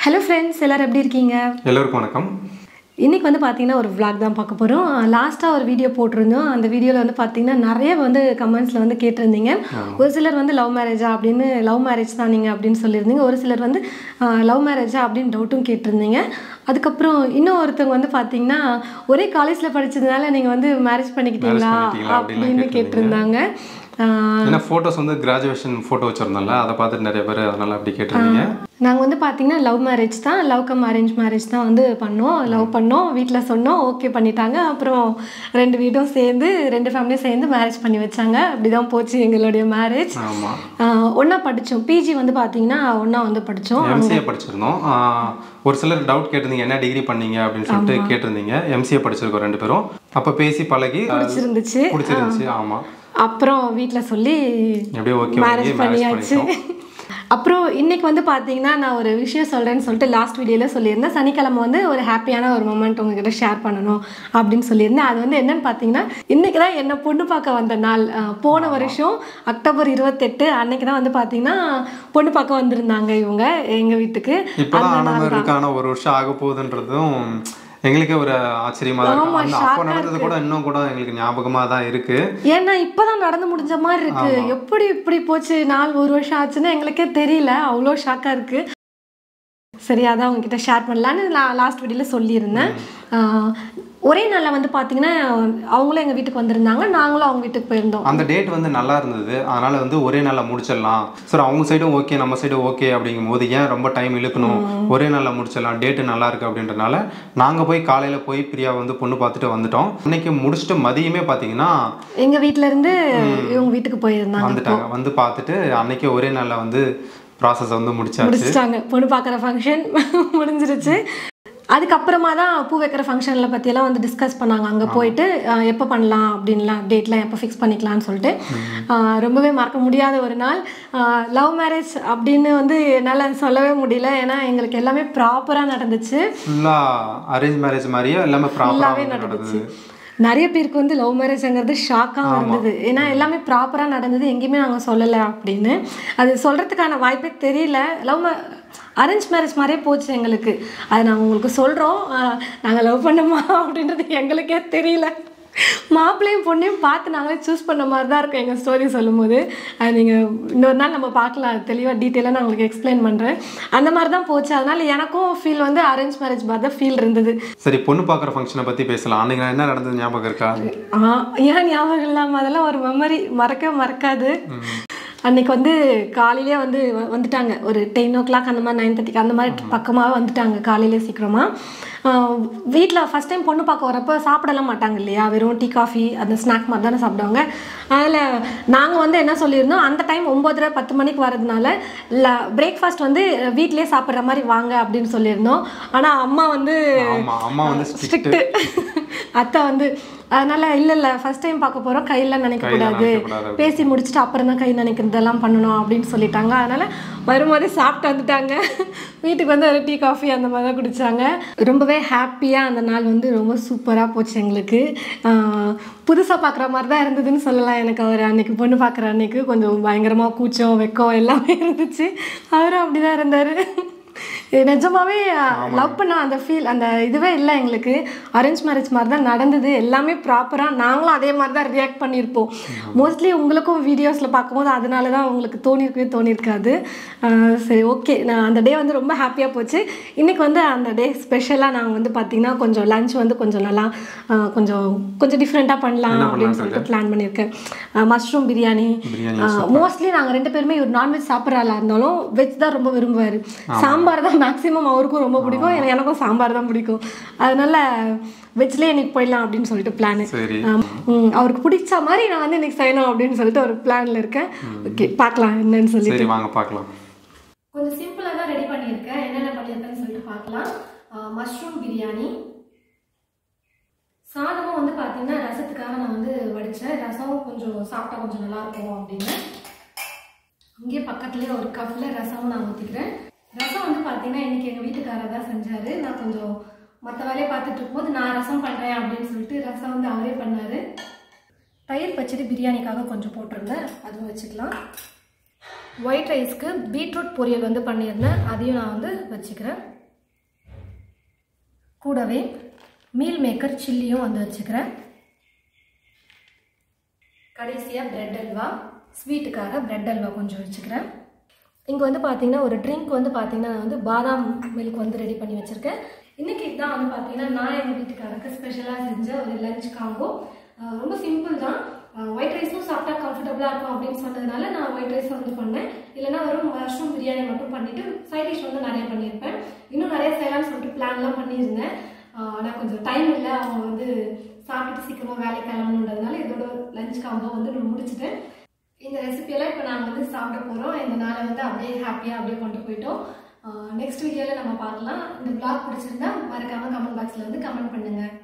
Hello friends எல்லாரும் எப்படி இருக்கீங்க எல்லோருக்கும் வணக்கம் இன்னைக்கு வந்து பார்த்தீங்கன்னா ஒரு vlog தான் பார்க்க போகிறோம் லாஸ்ட்டாக ஒரு வீடியோ போட்டிருந்தோம் அந்த வீடியோவில் வந்து பார்த்தீங்கன்னா நிறைய வந்து கமெண்ட்ஸில் வந்து கேட்டிருந்தீங்க ஒரு சிலர் வந்து லவ் மேரேஜா அப்படின்னு லவ் மேரேஜ் தான் நீங்கள் அப்படின்னு சொல்லியிருந்தீங்க ஒரு சிலர் வந்து லவ் மேரேஜா அப்படின்னு டவுட்டும் கேட்டிருந்தீங்க அதுக்கப்புறம் இன்னும் ஒருத்தவங்க வந்து பார்த்தீங்கன்னா ஒரே காலேஜில் படிச்சதுனால நீங்கள் வந்து மேரேஜ் பண்ணிக்கிட்டீங்களா பண்ணிக்கிட்டீங்களா அப்படின்லாம் அப்படின்னு கேட்டிருந்தாங்க ஆஹ் ஏன்னா ஃபோட்டோஸ் வந்து கிராஜுவேஷன் ஃபோட்டோ வச்சிருந்தோம்ல அதை பார்த்துட்டு நிறைய பேர் அதனால அப்படி கேட்டிருந்தீங்க நாங்கள் வந்து பார்த்தீங்கன்னா லவ் மேரேஜ் தான் லவ் கம் அரேஞ்ச் மேரேஜ் தான் வந்து பண்ணோம் லவ் பண்ணோம் வீட்டில் சொன்னோம் ஓகே பண்ணிட்டாங்க அப்புறம் ரெண்டு வீடும் சேர்ந்து ரெண்டு ஃபேமிலியும் சேர்ந்து மேரேஜ் பண்ணி வச்சாங்க அப்படி தான் போச்சு எங்களுடைய மேரேஜ் ஆமாம் ஒன்றா படித்தோம் பிஜி வந்து பார்த்தீங்கன்னா ஒன்றா வந்து படித்தோம் எம்சிஏ படிச்சிருந்தோம் ஆஹ் ஒரு சிலர் டவுட் கேட்டிருந்தீங்க என்ன டிகிரி பண்ணீங்க அப்படின்னு சொல்லிட்டு கேட்டிருந்தீங்க எம்சிஏ படிச்சிருக்கோம் ரெண்டு பேரும் அப்போ பேசி பழகி பிடிச்சிருந்துச்சு பிடிச்சிருந்துச்சு ஆமாம் அப்புறம் வீட்டில் சொல்லி எப்படியோ ஓகே மேரேஜ் மேரேஜ் பண்ணியாச்சு பண்ணிட்டோம் அப்புறம் இன்னைக்கு வந்து பார்த்தீங்கன்னா நான் ஒரு விஷயம் சொல்கிறேன்னு சொல்லிட்டு லாஸ்ட் வீடியோவில் சொல்லியிருந்தேன் சனிக்கிழமை வந்து ஒரு ஹாப்பியான ஒரு மொமெண்ட் உங்ககிட்ட ஷேர் பண்ணணும் அப்படின்னு சொல்லியிருந்தேன் அது வந்து என்னன்னு பார்த்தீங்கன்னா இன்னைக்கு தான் என்ன பொண்ணு பார்க்க வந்த நாள் அஹ் போன வருஷம் அக்டோபர் இருபத்தெட்டு அன்னைக்கு தான் வந்து பார்த்தீங்கன்னா பொண்ணு பார்க்க வந்திருந்தாங்க இவங்க எங்கள் வீட்டுக்கு இப்போதான் ஆன மாதிரி இருக்கு ஆனால் ஒரு வருஷம் ஆக போகுதுன்றதும் எங்களுக்கே ஒரு ஆச்சரியமா தான் இருக்கு அந்த அப்போ நடந்தது கூட இன்னும் கூட எங்களுக்கு ஞாபகமா தான் இருக்கு ஏன்னா இப்பதான் நடந்து முடிஞ்ச மாதிரி இருக்கு எப்படி இப்படி போச்சு நாள் ஒரு வருஷம் ஆச்சுன்னு எங்களுக்கே தெரியல அவ்வளோ ஷாக்கா இருக்கு சரி அதான் உங்ககிட்ட ஷேர் பண்ணலான்னு நான் லாஸ்ட் வீடியோவில் சொல்லியிருந்தேன் ஆஹ் ஒரே நாளில் வந்து பார்த்தீங்கன்னா அவங்களும் எங்கள் வீட்டுக்கு வந்திருந்தாங்க நாங்களும் அவங்க வீட்டுக்கு போயிருந்தோம் அந்த டேட் வந்து நல்லா இருந்தது அதனால வந்து ஒரே நாளில் முடிச்சிடலாம் சரி அவங்க சைடும் ஓகே நம்ம சைடும் ஓகே அப்படிங்கும் போது ஏன் ரொம்ப டைம் இழுக்கணும் ஒரே நாளில் முடிச்சிடலாம் டேட்டு நல்லா இருக்கு அப்படின்றனால நாங்கள் போய் காலையில் போய் பிரியா வந்து பொண்ணு பார்த்துட்டு வந்துட்டோம் இன்னைக்கு முடிச்சுட்டு மதியமே பார்த்தீங்கன்னா எங்கள் வீட்ல இருந்து இவங்க வீட்டுக்கு போயிருந்தாங்க வந்துட்டாங்க வந்து பார்த்துட்டு அன்னைக்கே ஒரே நாளில் வந்து ப்ராசஸ் வந்து முடிச்சாச்சு முடிச்சிட்டாங்க பொண்ணு பார்க்குற ஃபங்க்ஷன் முடிஞ்சிருச்சு அதுக்கப்புறமா தான் பூ வைக்கிற ஃபங்க்ஷனில் பற்றியெல்லாம் வந்து டிஸ்கஸ் பண்ணாங்க அங்கே போயிட்டு அஹ், எப்போ பண்ணலாம் அப்படின்லாம் டேட்லாம் எப்போ ஃபிக்ஸ் பண்ணிக்கலாம்னு சொல்லிட்டு அஹ், ரொம்பவே மறக்க முடியாத ஒரு நாள் லவ் மேரேஜ் அப்படின்னு வந்து என்னால் சொல்லவே முடியல ஏன்னா எங்களுக்கு எல்லாமே ப்ராப்பராக நடந்துச்சு ஃபுல்லாக அரேஞ்ச் மேரேஜ் மாதிரியே எல்லாமே ப்ராப்பராக நடந்துச்சு நடந்தது நிறைய பேருக்கு வந்து லவ் மேரேஜ்ங்கிறது ஷாக்காக இருந்தது ஏன்னா எல்லாமே ப்ராப்பராக நடந்தது எங்கேயுமே நாங்கள் சொல்லலை அப்படின்னு அது சொல்கிறதுக்கான வாய்ப்பே தெரியல லவ் அரேஞ்ச் மேரேஜ் மாதிரியே போச்சு எங்களுக்கு அது நாங்கள் உங்களுக்கு சொல்கிறோம் நாங்கள் லவ் பண்ணோமா அப்படின்றது எங்களுக்கே தெரியல மாப்பிள்ளையும் பொண்ணையும் பார்த்து நாங்களே சூஸ் பண்ண மாதிரி தான் இருக்கும் எங்கள் ஸ்டோரி சொல்லும்போது அது நீங்கள் இன்னொரு நாள் நம்ம பார்க்கலாம் தெளிவாக டீட்டெயிலாக நான் உங்களுக்கு எக்ஸ்பிளைன் பண்ணுறேன் அந்த மாதிரி தான் போச்சு அதனால் எனக்கும் ஃபீல் வந்து அரேஞ்ச் மேரேஜ் மாதிரி தான் ஃபீல் இருந்தது சரி பொண்ணு பார்க்குற ஃபங்க்ஷனை பற்றி பேசலாம் அன்னைக்கு என்ன நடந்தது ஞாபகம் இருக்கா ஆ ஏன் ஞாபகம் இல்லாமல் அதெல்லாம் ஒரு மெமரி மறக்கவே மறக்காது அன்னைக்கு வந்து காலையிலே வந்து வ- வந்துட்டாங்க ஒரு டென் ஓ கிளாக் அந்த மாதிரி நைன் தேர்ட்டிக்கு அந்த மாதிரி பக்கமாக வந்துட்டாங்க காலையிலே சீக்கிரமாக வீட்டில் ஃபஸ்ட் டைம் பொண்ணு பார்க்க வரப்போ சாப்பிடலாம் மாட்டாங்க இல்லையா வெறும் டீ காஃபி அந்த ஸ்நாக் மாதிரி தானே சாப்பிடுவாங்க அதில் நாங்கள் வந்து என்ன சொல்லியிருந்தோம் அந்த டைம் ஒம்பதரை பத்து மணிக்கு வரதுனால பிரேக்ஃபாஸ்ட் வந்து வீட்டிலே சாப்பிட்ற மாதிரி வாங்க அப்படின்னு சொல்லியிருந்தோம் ஆனால் அம்மா வந்து ஆமா அம்மா வந்து strict. ஸ்ட்ரிக்ட்டு அத்தை வந்து அதனால இல்ல இல்ல ஃபர்ஸ்ட் டைம் பார்க்க போறோம் கையெல்லாம் நினைக்க கூடாது நினைக்கக்கூடாது பேசி முடிச்சுட்டு அப்புறம் தான் கை நினைக்கிறதெல்லாம் பண்ணணும் அப்படின்னு சொல்லிட்டாங்க அதனால வரும்போதே சாப்பிட்டு வந்துட்டாங்க வீட்டுக்கு வந்து ஒரு டீ காஃபி அந்த மாதிரி தான் குடிச்சாங்க ரொம்பவே ஹாப்பியாக அந்த நாள் வந்து ரொம்ப சூப்பராக போச்சு எங்களுக்கு புதுசாக பார்க்குற மாதிரி தான் இருந்ததுன்னு சொல்லலாம் எனக்கு அவர் அன்னைக்கு பொண்ணு பார்க்குற அன்னைக்கு கொஞ்சம் பயங்கரமாக கூச்சம் வெக்கம் எல்லாமே இருந்துச்சு அவரும் அப்படி தான் இருந்தார் நிஜமாவே லவ் பண்ண அந்த ஃபீல் அந்த இதுவே இல்லை எங்களுக்கு அரேஞ்ச் மேரேஜ் மாதிரி தான் நடந்தது எல்லாமே ப்ராப்பராக நாங்களும் அதே மாதிரி தான் ரியாக்ட் பண்ணியிருப்போம் மோஸ்ட்லி உங்களுக்கும் வீடியோஸில் பார்க்கும்போது அதனால தான் உங்களுக்கு தோணியிருக்கவே தோணியிருக்காது ஆஹ் சரி ஓகே நான் அந்த டே வந்து ரொம்ப ஹாப்பியாக போச்சு இன்றைக்கி வந்து அந்த டே ஸ்பெஷலாக நாங்கள் வந்து பார்த்திங்கன்னா கொஞ்சம் லஞ்ச் வந்து கொஞ்சம் நல்லா ஆஹ் கொஞ்சம் கொஞ்சம் டிஃப்ரெண்ட்டாக பண்ணலாம் அப்படின்னு சொல்லிட்டு பிளான் பண்ணியிருக்கேன் மஷ்ரூம் பிரியாணி பிரியாணி மோஸ்ட்லி நாங்கள் ரெண்டு பேருமே ஒரு நான்வெஜ் சாப்பிட்றாளா இருந்தாலும் வெஜ் தான் ரொம்ப விரும்புவார் சாம்பார் தான் மேக்ஸிமம் அவருக்கும் ரொம்ப பிடிக்கும் எனக்கு- எனக்கும் சாம்பார் தான் பிடிக்கும் அதனால வெஜ்லேயே இன்னைக்கு போயிடலாம் அப்படின்னு சொல்லிட்டு பிளானு சரி அவருக்கு பிடிச்ச மாதிரி நான் வந்து இன்னைக்கு செய்யணும் அப்படின்னு சொல்லிட்டு ஒரு பிளான்ல இருக்கேன் ஓகே பார்க்கலாம் என்னன்னு சொல்லி சரி வாங்க பார்க்கலாம் கொஞ்சம் சிம்பிளாக தான் ரெடி பண்ணியிருக்கேன் என்னென்ன பண்ணியிருக்கேன்னு சொல்லிட்டு பார்க்கலாம் மஷ்ரூம் பிரியாணி சாதமும் வந்து பார்த்தீங்கன்னா ரசத்துக்காக நான் வந்து வடித்தேன் ரசமும் கொஞ்சம் சாப்பிட்டா கொஞ்சம் நல்லா இருக்கும் அப்படின்னு அங்கேயே பக்கத்துலேயே ஒரு கப்பில் ரசமும் நான் ஊற்றிக்கிறேன் ரசம் வந்து பார்த்தீங்கன்னா இன்னைக்கு எங்கள் வீட்டுக்காரர் தான் செஞ்சார் நான் கொஞ்சம் மற்ற வேலையை பார்த்துட்டு இருக்கும்போது நான் ரசம் பண்ணுறேன் அப்படின்னு சொல்லிட்டு ரசம் வந்து அவரே பண்ணார் தயிர் பச்சடி பிரியாணிக்காக கொஞ்சம் போட்டிருந்தேன் அதுவும் வச்சுக்கலாம் ஒயிட் ரைஸ்க்கு பீட்ரூட் பொரியல் வந்து பண்ணியிருந்தேன் அதையும் நான் வந்து வச்சுக்கிறேன் கூடவே மீல் மேக்கர் சில்லியும் வந்து வச்சுக்கிறேன் கடைசியாக பிரெட் அல்வா ஸ்வீட்டுக்காக பிரெட் அல்வா கொஞ்சம் வச்சுக்கிறேன் இங்கே வந்து பார்த்தீங்கன்னா ஒரு ட்ரிங்க் வந்து பார்த்தீங்கன்னா நான் வந்து பாதாம் மில்க் வந்து ரெடி பண்ணி வச்சுருக்கேன் இன்னைக்கு தான் வந்து பார்த்தீங்கன்னா நான் எங்கள் வீட்டுக்காரருக்கு ஸ்பெஷலாக செஞ்ச ஒரு லஞ்ச் காம்போ ரொம்ப சிம்பிள் தான் ஒயிட் ரைஸும் சாப்பிட்டா கம்ஃபர்டபுளாக இருக்கும் அப்படின்னு சொன்னதுனால நான் ஒயிட் ரைஸ் வந்து பண்ணேன் இல்லைன்னா வெறும் மஷ்ரூம் பிரியாணி மட்டும் பண்ணிட்டு சைட் டிஷ் வந்து நிறைய பண்ணியிருப்பேன் இன்னும் நிறைய செய்யலாம்னு சொல்லிட்டு பிளான்லாம் பண்ணியிருந்தேன் ஆனால் கொஞ்சம் டைம் இல்லை அவங்க வந்து சாப்பிட்டுட்டு சீக்கிரமாக வேலைக்கு கிளம்பணுன்றதுனால இதோட லஞ்ச் காம்போ வந்து நான் முடிச்சிட்டேன் இந்த ரெசிபியெல்லாம் இப்போ நாங்கள் வந்து சாப்பிட போகிறோம் இந்த நாளை வந்து அப்படியே ஹாப்பியாக அப்படியே கொண்டு போயிட்டோம் நெக்ஸ்ட் வீடியோவில் நம்ம பார்க்கலாம் இந்த பிளாக் பிடிச்சிருந்தா மறக்காமல் கமெண்ட் பாக்ஸில் வந்து கமெண்ட் பண்ணுங்கள்